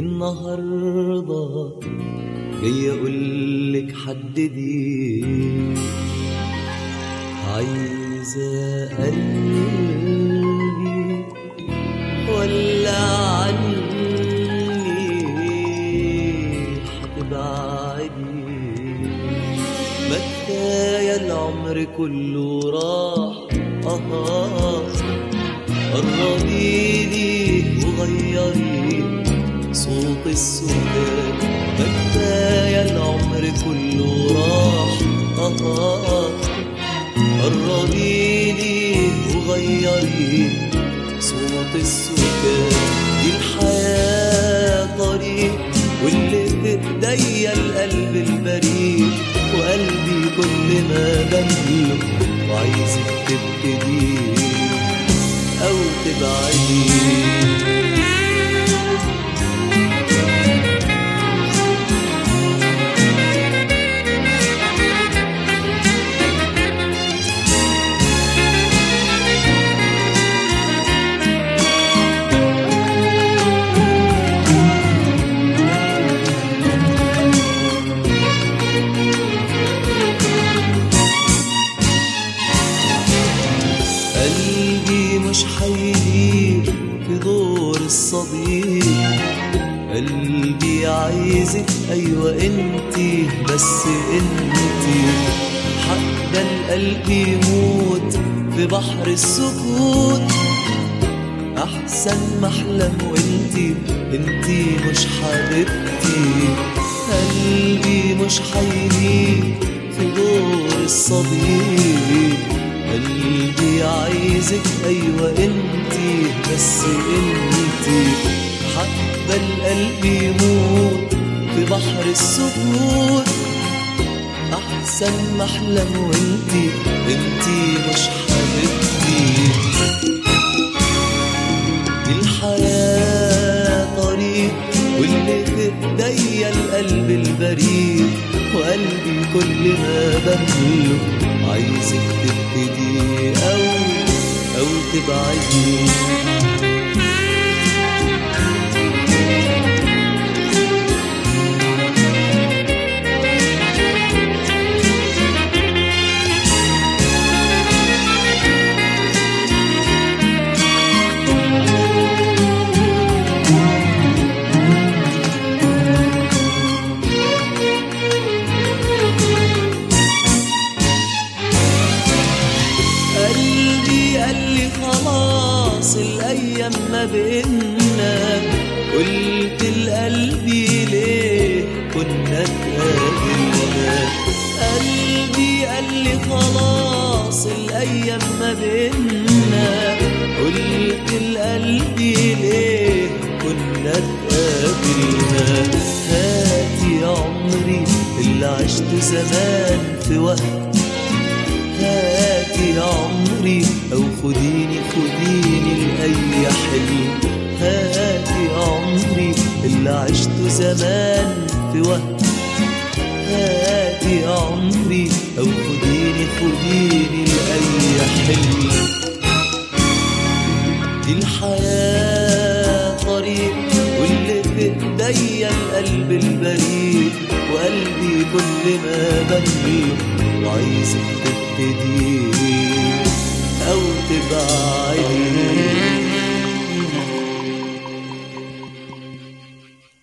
النهاردة جاي أقولك حددي عايزة قلبي ولا عني هتبعدي ما كفاية العمر كله راح اه قربيلي وغيري صوت السكات ما كفاية العمر كله راح اه قربيلي وغيري صوت السكات دي الحياة طريق واللي في ايديا القلب البريء وقلبي كل ما بملك وعايزك تبتدي أو تبعدي قلبي مش حيليك في دور الصديق قلبي عايزك ايوه انتي بس انتي حتى القلب يموت في بحر السكوت احسن ما احلم وانتي انتي مش حبيبتي قلبي مش حيليك في دور الصديق قلبي عايزك ايوه انتي بس انتي حتى القلب يموت في بحر السكوت احسن ما احلم وانتي انتي مش حبيبتي الحياة طريق واللي في ايديا القلب البريء وقلبي كل ما بملك عايزك تبتدي أو أو تبعدي قلبي قال لي خلاص الايام ما بينا قلت لقلبي ليه كنا اتقابلنا قلبي قال لي خلاص الايام ما بينا قلت لقلبي ليه كنا اتقابلنا هاتي يا عمري اللي عشت زمان في وهم هاتي يا عمري أو خديني خديني لأي حلم هاتي يا عمري اللي عشته زمان في وهم هاتي يا عمري أو خديني خديني لأي حلم دي الحياة طريق واللي في ايديا القلب البريء وقلبي كل ما بملك وعايزك تبتدي أو تبعدي